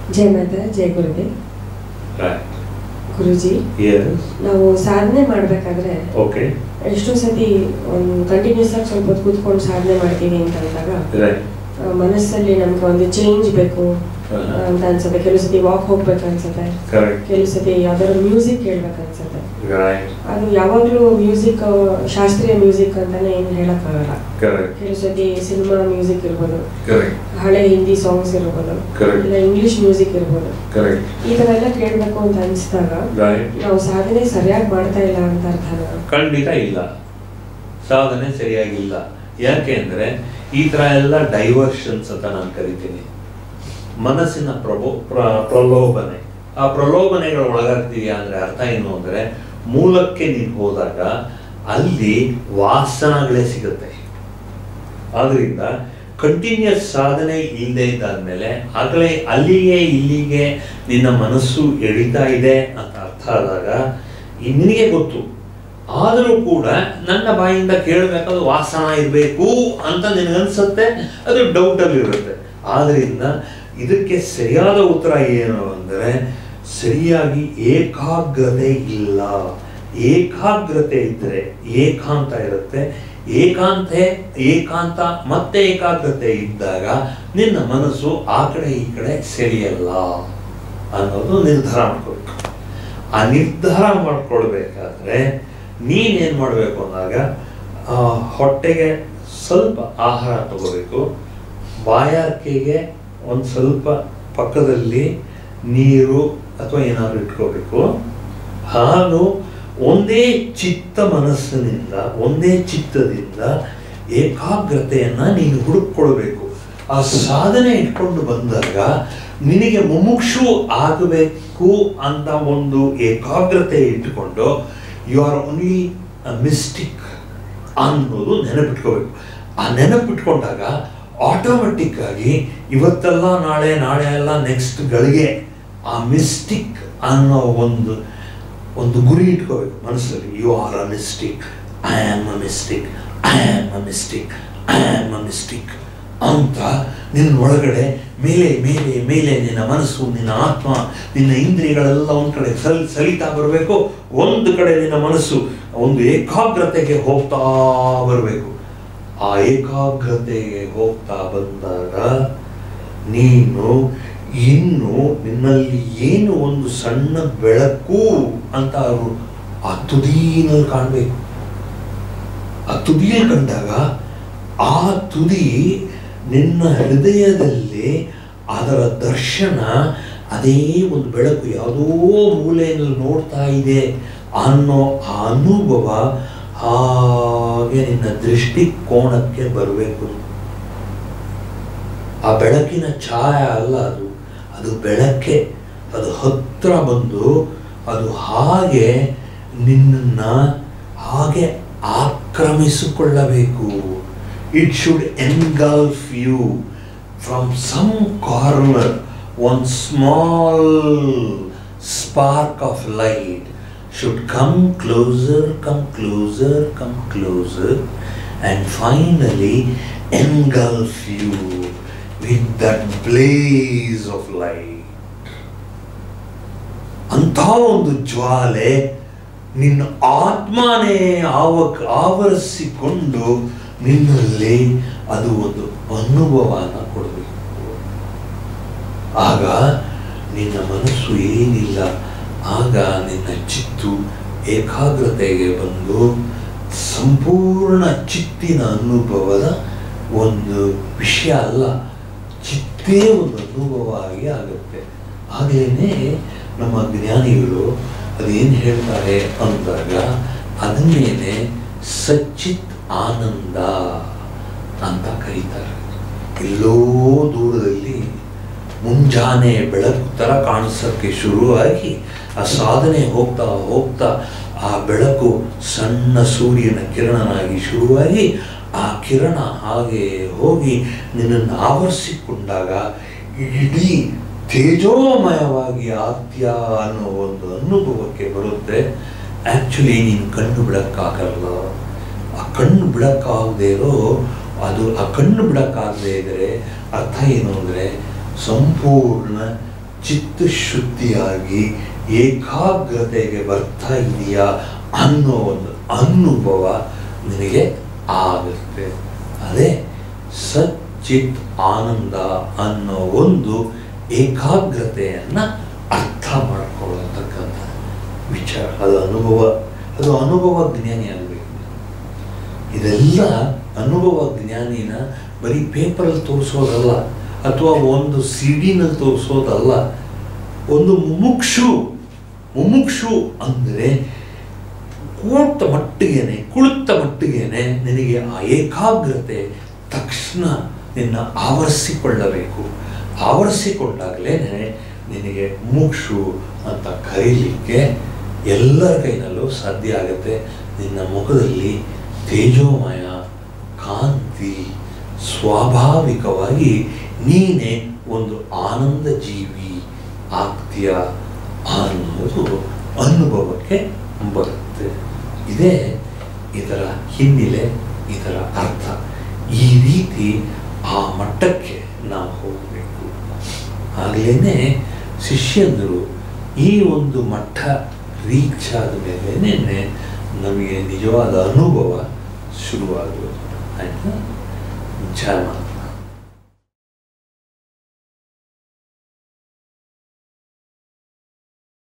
ಜೈ ಮಾತಾ ಜೈ Gurudev Right. ಗುರುಜಿ Yes. ನಾವು ಸಾಧನೆ ಮಾಡಬೇಕಾದ್ರೆ Okay. ಎಷ್ಟೋ ಸತಿ ಒಂದು ಕಂಟಿನ್ಯೂಸ್ ಆಗಿ ಸ್ವಲ್ಪ ಹೊತ್ತು ಕೂತ್ಕೊಂಡು ಸಾಧನೆ ಮಾಡ್ತೀವಿ ಅಂತ ಅಂದಾಗ Right. ಆ, ಮನಸ್ಸಲ್ಲಿ ನಮ್ಗೆ ಒಂದು ಚೇಂಜ್ ಬೇಕು Uh-huh. ಅಂತ ಅನ್ಸುತ್ತೆ ಕೆಲವು ಸತಿ ವಾಕ್ ಹೋಗ್ಬೇಕು ಅನ್ಸುತ್ತೆ Correct. ಕೆಲವು ಸತಿ ಯಾವ್ದಾದ್ರು ಮ್ಯೂಸಿಕ್ ಕೇಳ್ಬೇಕು ಅನ್ಸುತ್ತೆ Right. ಅದು ಯಾವಾಗಲೂ ಮ್ಯೂಸಿಕ್ ಶಾಸ್ತ್ರೀಯ ಮ್ಯೂಸಿಕ್ ಅಂತಾನೆ ಏನು ಹೇಳಕ್ಕಾಗಲ್ಲ Correct. ಕೆಲವು ಸತಿ ಸಿನಿಮಾ ಮ್ಯೂಸಿಕ್ ಇರ್ಬೋದು Correct. ಹಳೆ ಹಿಂದಿ ಸಾಂಗ್ಸ್ ಇರ್ಬೋದು Correct. ಇಲ್ಲ ಇಂಗ್ಲಿಷ್ ಮ್ಯೂಸಿಕ್ ಇರ್ಬೋದು Correct. ಈ ಥರ ಎಲ್ಲ ಕೇಳಬೇಕು ಅಂತ ಅನಿಸಿದಾಗ Right. ನಾವು ಸಾಧನೆ ಸರಿಯಾಗಿ ಮಾಡ್ತಾ ಇಲ್ಲ ಅಂತ ಅರ್ಥನ ಖಂಡಿತ ಇಲ್ಲ ಸಾಧನೆ ಸರಿಯಾಗಿಲ್ಲ ಯಾಕೆ ಅಂದ್ರೆ ಈ ತರ ಎಲ್ಲ ಡೈವರ್ಷನ್ಸ್ ಅಂತ ನಾನು ಕರಿತೀನಿ ಮನಸ್ಸಿನ ಪ್ರಭೋ ಪ್ರ- ಪ್ರಲೋಭನೆ ಆ ಪ್ರಲೋಭನೆಗಳ ಒಳಗಾಗ್ತೀಯಾ ಅಂದ್ರೆ ಅರ್ಥ ಏನು ಅಂದ್ರೆ ಮೂಲಕ್ಕೆ ನೀನು ಹೋದಾಗ ಅಲ್ಲಿ ವಾಸನಗಳೇ ಸಿಗುತ್ತೆ ಆದ್ರಿಂದ ಕಂಟಿನ್ಯೂಸ್ ಸಾಧನೆ ಇಲ್ಲದೆ ಇದ್ದಾದ್ಮೇಲೆ ಆಗಲೇ ಅಲ್ಲಿಗೆ ಇಲ್ಲಿಗೆ ನಿನ್ನ ಮನಸ್ಸು ಎಳಿತಾ ಇದೆ ಅಂತ ಅರ್ಥ ಆದಾಗ ಈ ನಿನಗೆ ಗೊತ್ತು ಆದರೂ ಕೂಡ ನನ್ನ ಬಾಯಿಂದ ಕೇಳಬೇಕಾದ ವಾಸನ ಇರಬೇಕು ಅಂತ ನಿನಗನ್ಸುತ್ತೆ ಅದು ಡೌಟಲ್ಲಿ ಇರುತ್ತೆ ಆದ್ರಿಂದ ಇದಕ್ಕೆ ಸರಿಯಾದ ಉತ್ತರ ಏನು ಅಂದರೆ ಸರಿಯಾಗಿ ಏಕಾಗ್ರತೆ ಇಲ್ಲ ಏಕಾಗ್ರತೆ ಇದ್ದರೆ ಏಕಾಂತ ಇರುತ್ತೆ ಏಕಾಂತ ಏಕಾಂತ ಮತ್ತೆ ಏಕಾಗ್ರತೆ ಇದ್ದಾಗ ನಿನ್ನ ಮನಸ್ಸು ಆ ಕಡೆ ಈ ಕಡೆ ಸೆಳೆಯಲ್ಲ ಅನ್ನೋದು ನಿರ್ಧಾರ ಮಾಡ್ಕೋಬೇಕು ಆ ನಿರ್ಧಾರ ಮಾಡ್ಕೊಳ್ಬೇಕಾದ್ರೆ ನೀನೇನು ಮಾಡಬೇಕು ಅಂದಾಗ ಆ, ಹೊಟ್ಟೆಗೆ ಸ್ವಲ್ಪ ಆಹಾರ ತಗೋಬೇಕು ಬಾಯಾರಿಕೆಗೆ ಒಂದು ಸ್ವಲ್ಪ ಪಕ್ಕದಲ್ಲಿ ನೀರು ಅಥವಾ ಏನಾದ್ರು ಇಟ್ಕೋಬೇಕು ಹಾಗೂ ಒಂದೇ ಚಿತ್ತ ಮನಸ್ಸಿನಿಂದ ಒಂದೇ ಚಿತ್ತದಿಂದ ಏಕಾಗ್ರತೆಯನ್ನ ನೀನು ಹುಡುಕೊಳ್ಬೇಕು ಆ ಸಾಧನೆ ಇಟ್ಕೊಂಡು ಬಂದಾಗ ನಿನಗೆ ಮುಮುಕ್ಷು ಆಗಬೇಕು ಅಂತ ಒಂದು ಏಕಾಗ್ರತೆ ಇಟ್ಟುಕೊಂಡು ಯು ಆರ್ ಓನ್ಲಿ ಮಿಸ್ಟಿಕ್ ಅನ್ನೋದು ನೆನಪಿಟ್ಕೋಬೇಕು ಆ ನೆನಪಿಟ್ಕೊಂಡಾಗ ಆಟೋಮೆಟಿಕ್ ಆಗಿ ಇವತ್ತೆಲ್ಲ ನಾಳೆ ನಾಳೆ ಎಲ್ಲ ನೆಕ್ಸ್ಟ್ ಗಳಿಗೆ ಆ ಮಿಸ್ಟಿಕ್ ಅನ್ನೋ ಒಂದು ಒಂದು ಗುರಿ ಇಟ್ಕೋಬೇಕು ಮನಸ್ಸಲ್ಲಿ you are a mystic I am a mystic I am a mystic I am a mystic ಅಂತ ನಿನ್ನ ಒಳಗಡೆ ಮೇಲೆ ಮೇಲೆ ಮೇಲೆ ನಿನ್ನ ಮನಸ್ಸು ನಿನ್ನ ಆತ್ಮ ನಿನ್ನ ಇಂದ್ರಿಯಗಳೆಲ್ಲ ಒಂದು ಕಡೆ ಸಲ್ ಸಲಿತಾ ಬರಬೇಕು ಒಂದು ಕಡೆ ನಿನ್ನ ಮನಸ್ಸು ಒಂದು ಏಕಾಗ್ರತೆಗೆ ಹೋಗ್ತಾ ಬರಬೇಕು ಆ ಏಕಾಗ್ರತೆಗೆ ಹೋಗ್ತಾ ಬಂದಾಗ ನೀನು ಇನ್ನು ನಿನ್ನಲ್ಲಿ ಏನು ಒಂದು ಸಣ್ಣ ಬೆಳಕು ಅಂತ ಅವರು ಆ ತುದಿನಲ್ಲಿ ಕಾಣಬೇಕು ಆ ತುದಿಯಲ್ಲಿ ಕಂಡಾಗ ಆ ತುದಿ ನಿನ್ನ ಹೃದಯದಲ್ಲಿ ಅದರ ದರ್ಶನ ಅದೇ ಒಂದು ಬೆಳಕು ಯಾವುದೋ ಮೂಲೆಯಲ್ಲಿ ನೋಡ್ತಾ ಇದೆ ಅನ್ನೋ ಆ ಅನುಭವ ಹಾಗೆ ನಿನ್ನ ದೃಷ್ಟಿಕೋನಕ್ಕೆ ಬರಬೇಕು ಆ ಬೆಳಕಿನ ಛಾಯ ಅಲ್ಲ ಅದು ಅದು ಬೆಳಕೆ ಅದು ಹತ್ರ ಬಂದು ಅದು ಹಾಗೆ ನಿನ್ನನ್ನ ಹಾಗೆ ಆಕ್ರಮಿಸಿಕೊಳ್ಳಬೇಕು it should engulf you from some corner one small spark of light should come closer, come closer, come closer, and finally engulf you with that blaze of light. ಅಂಥ ಒಂದು ಜ್ವಾಲೆ ನಿನ್ನ ಆತ್ಮನೇ ಆವಕ್ ಆವರಿಸಿಕೊಂಡು ನಿನ್ನಲ್ಲಿ ಅದು ಒಂದು ಅನುಭವನ ಕೊಡಬೇಕು ಆಗ ನಿನ್ನ ಮನಸ್ಸು ಏನಿಲ್ಲ ಆಗ ನಿನ್ನ ಚಿತ್ತು ಏಕಾಗ್ರತೆಗೆ ಬಂದು ಸಂಪೂರ್ಣ ಚಿತ್ತಿನ ಅನುಭವದ ಒಂದು ವಿಷಯ ಅಲ್ಲ ಚಿತ್ತೇ ಒಂದು ಅನುಭವ ಆಗಿ ಆಗುತ್ತೆ ಹಾಗೇನೆ ನಮ್ಮ ಜ್ಞಾನಿಗಳು ಅದೇನು ಹೇಳ್ತಾರೆ ಅಂದಾಗ ಅದನ್ನೇನೆ ಸಚ್ಚಿತ್ ಆನಂದ ಅಂತ ಕರೀತಾರೆ ಎಲ್ಲೋ ದೂರದಲ್ಲಿ ಮುಂಜಾನೆ ಬೆಳಕು ಥರ ಕಾಣಿಸೋಕ್ಕೆ ಶುರುವಾಗಿ ಆ ಸಾಧನೆ ಹೋಗ್ತಾ ಹೋಗ್ತಾ ಆ ಬೆಳಕು ಸಣ್ಣ ಸೂರ್ಯನ ಕಿರಣನಾಗಿ ಶುರುವಾಗಿ ಆ ಕಿರಣ ಹಾಗೆ ಹೋಗಿ ನಿನ್ನನ್ನು ಆವರಿಸಿಕೊಂಡಾಗ ಇಡೀ ತೇಜೋಮಯವಾಗಿ ಆತ್ಯ ಅನ್ನೋ ಒಂದು ಅನುಭವಕ್ಕೆ ಬರುತ್ತೆ ಆ್ಯಕ್ಚುಲಿ ನೀನು ಕಣ್ಣು ಬಿಡಕ್ಕಾಗಲ್ಲ ಆ ಕಣ್ಣು ಬಿಡಕ್ಕಾಗದೇ ಇರೋ ಅದು ಆ ಕಣ್ಣು ಬಿಡಕ್ಕಾಗದೇ ಇದ್ರೆ ಅರ್ಥ ಏನು ಅಂದರೆ ಸಂಪೂರ್ಣ ಚಿತ್ತ ಶುದ್ಧಿಯಾಗಿ ಏಕಾಗ್ರತೆಗೆ ಬರ್ತಾ ಇದೆಯಾ ಅನ್ನೋ ಒಂದು ಅನುಭವ ನಿನಗೆ ಆಗುತ್ತೆ ಅದೇ ಸಚ್ಚಿತ್ ಆನಂದ ಅನ್ನೋ ಒಂದು ಏಕಾಗ್ರತೆಯನ್ನು ಅರ್ಥ ಮಾಡ್ಕೊಳ್ಳತಕ್ಕಂಥ ವಿಚಾರ ಅದು ಅನುಭವ ಅದು ಅನುಭವ ಜ್ಞಾನಿ ಆಗಬೇಕು ಇದೆಲ್ಲ ಅನುಭವ ಜ್ಞಾನಿನ ಬರೀ ಪೇಪರಲ್ಲಿ ತೋರಿಸೋದಲ್ಲ ಅಥವಾ ಒಂದು ಸಿ ಡಿನಲ್ಲಿ ತೋರಿಸೋದಲ್ಲ ಒಂದು ಮುಮುಕ್ಷು ಮುಮುಕ್ಷು ಅಂದರೆ ಕೂತ ಮಟ್ಟಿಗೆನೆ ಕುಳಿತ ಮಟ್ಟಿಗೆನೆ ನಿನಗೆ ಆ ಏಕಾಗ್ರತೆ ತಕ್ಷಣ ನಿನ್ನ ಆವರಿಸಿಕೊಳ್ಳಬೇಕು ಆವರಿಸಿಕೊಂಡಾಗಲೇ ನಿನಗೆ ಮುಕ್ಷು ಅಂತ ಕರೀಲಿಕ್ಕೆ ಎಲ್ಲರ ಕೈನಲ್ಲೂ ಸಾಧ್ಯ ಆಗುತ್ತೆ ನಿನ್ನ ಮುಖದಲ್ಲಿ ತೇಜೋಮಯ ಕಾಂತಿ ಸ್ವಾಭಾವಿಕವಾಗಿ ನೀನೇ ಒಂದು ಆನಂದ ಜೀವಿ ಆಗ್ತೀಯ ಅನ್ನೋದು ಅನುಭವಕ್ಕೆ ಬರುತ್ತೆ ಇದೇ ಇದರ ಹಿನ್ನೆಲೆ ಇದರ ಅರ್ಥ ಈ ರೀತಿ ಆ ಮಟ್ಟಕ್ಕೆ ನಾವು ಹೋಗಬೇಕು ಆಗಲೇ ಶಿಷ್ಯಂದರು ಈ ಒಂದು ಮಟ್ಟ ರೀಚ್ ಆದ ಮೇಲೆ ನಮಗೆ ನಿಜವಾದ ಅನುಭವ ಶುರುವಾಗುವುದು ಆಯ್ತಾ ಜಯ ಮಾತಾ